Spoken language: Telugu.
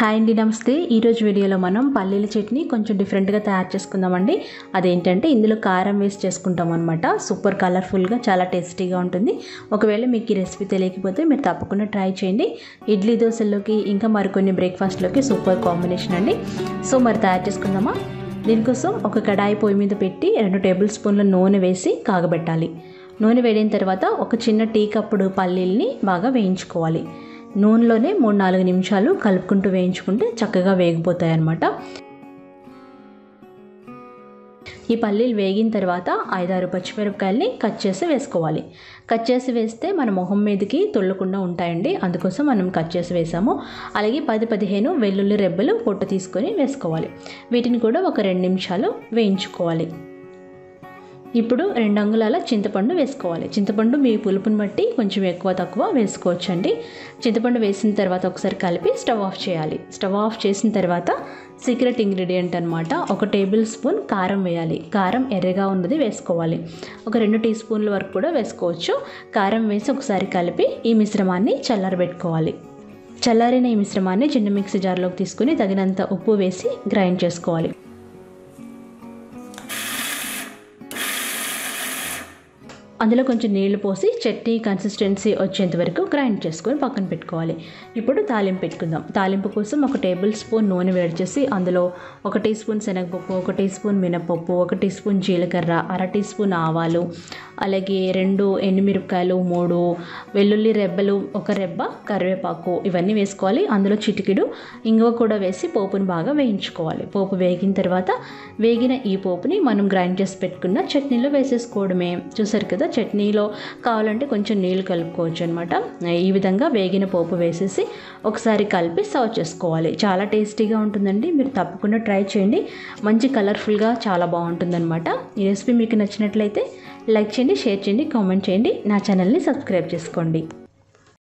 హాయ్ అండి నమస్తే ఈరోజు వీడియోలో మనం పల్లీల చట్నీ కొంచెం డిఫరెంట్గా తయారు చేసుకుందామండి అదేంటంటే ఇందులో కారం వేసి చేసుకుంటాం అనమాట సూపర్ కలర్ఫుల్గా చాలా టేస్టీగా ఉంటుంది ఒకవేళ మీకు ఈ రెసిపీ తెలియకపోతే మీరు తప్పకుండా ట్రై చేయండి ఇడ్లీ దోశల్లోకి ఇంకా మరికొన్ని బ్రేక్ఫాస్ట్లోకి సూపర్ కాంబినేషన్ అండి సో మరి తయారు చేసుకుందామా దీనికోసం ఒక కడాయి పొయ్యి మీద పెట్టి రెండు టేబుల్ స్పూన్ల నూనె వేసి కాగబెట్టాలి నూనె వేడిన తర్వాత ఒక చిన్న టీ కప్పుడు పల్లీల్ని బాగా వేయించుకోవాలి నూనెలోనే మూడు నాలుగు నిమిషాలు కలుపుకుంటూ వేయించుకుంటే చక్కగా వేగిపోతాయి అన్నమాట ఈ పల్లీలు వేగిన తర్వాత ఐదారు పచ్చిమిరపకాయల్ని కట్ చేసి వేసుకోవాలి కట్ చేసి వేస్తే మన మొహం మీదకి తొల్లకుండా ఉంటాయండి అందుకోసం మనం కట్ చేసి వేసాము అలాగే పది పదిహేను వెల్లుల్లి రెబ్బలు పొట్టు తీసుకొని వేసుకోవాలి వీటిని కూడా ఒక రెండు నిమిషాలు వేయించుకోవాలి ఇప్పుడు రెండు అంగుళాల చింతపండు వేసుకోవాలి చింతపండు మీ పులుపుని బట్టి కొంచెం ఎక్కువ తక్కువ వేసుకోవచ్చండి చింతపండు వేసిన తర్వాత ఒకసారి కలిపి స్టవ్ ఆఫ్ చేయాలి స్టవ్ ఆఫ్ చేసిన తర్వాత సీక్రెట్ ఇంగ్రీడియంట్ అనమాట ఒక టేబుల్ స్పూన్ కారం వేయాలి కారం ఎర్రగా ఉన్నది వేసుకోవాలి ఒక రెండు టీ స్పూన్ల వరకు కూడా వేసుకోవచ్చు కారం వేసి ఒకసారి కలిపి ఈ మిశ్రమాన్ని చల్లారబెట్టుకోవాలి చల్లారిన ఈ మిశ్రమాన్ని చిన్న మిక్సీ జార్లోకి తీసుకుని తగినంత ఉప్పు వేసి గ్రైండ్ చేసుకోవాలి అందులో కొంచెం నీళ్లు పోసి చట్నీ కన్సిస్టెన్సీ వచ్చేంత వరకు గ్రైండ్ చేసుకొని పక్కన పెట్టుకోవాలి ఇప్పుడు తాలింపు పెట్టుకుందాం తాలింపు కోసం ఒక టేబుల్ స్పూన్ నూనె వేడి చేసి అందులో ఒక టీ స్పూన్ శనగపప్పు ఒక టీ స్పూన్ మినపప్పు ఒక టీ స్పూన్ జీలకర్ర అర టీ స్పూన్ ఆవాలు అలాగే రెండు ఎండుమిరపకాయలు మూడు వెల్లుల్లి రెబ్బలు ఒక రెబ్బ కరివేపాకు ఇవన్నీ వేసుకోవాలి అందులో చిటికెడు ఇంగువ కూడా వేసి పోపుని బాగా వేయించుకోవాలి పోపు వేగిన తర్వాత వేగిన ఈ పోపుని మనం గ్రైండ్ చేసి పెట్టుకున్న చట్నీలో వేసేసుకోవడమే చూసారు కదా చట్నీలో కావాలంటే కొంచెం నీళ్ళు కలుపుకోవచ్చు అనమాట ఈ విధంగా వేగిన పోపు వేసేసి ఒకసారి కలిపి సర్వ్ చేసుకోవాలి చాలా టేస్టీగా ఉంటుందండి మీరు తప్పకుండా ట్రై చేయండి మంచి కలర్ఫుల్గా చాలా బాగుంటుందన్నమాట ఈ రెసిపీ మీకు నచ్చినట్లయితే లైక్ చేయండి షేర్ చేయండి కామెంట్ చేయండి నా ఛానల్ని సబ్స్క్రైబ్ చేసుకోండి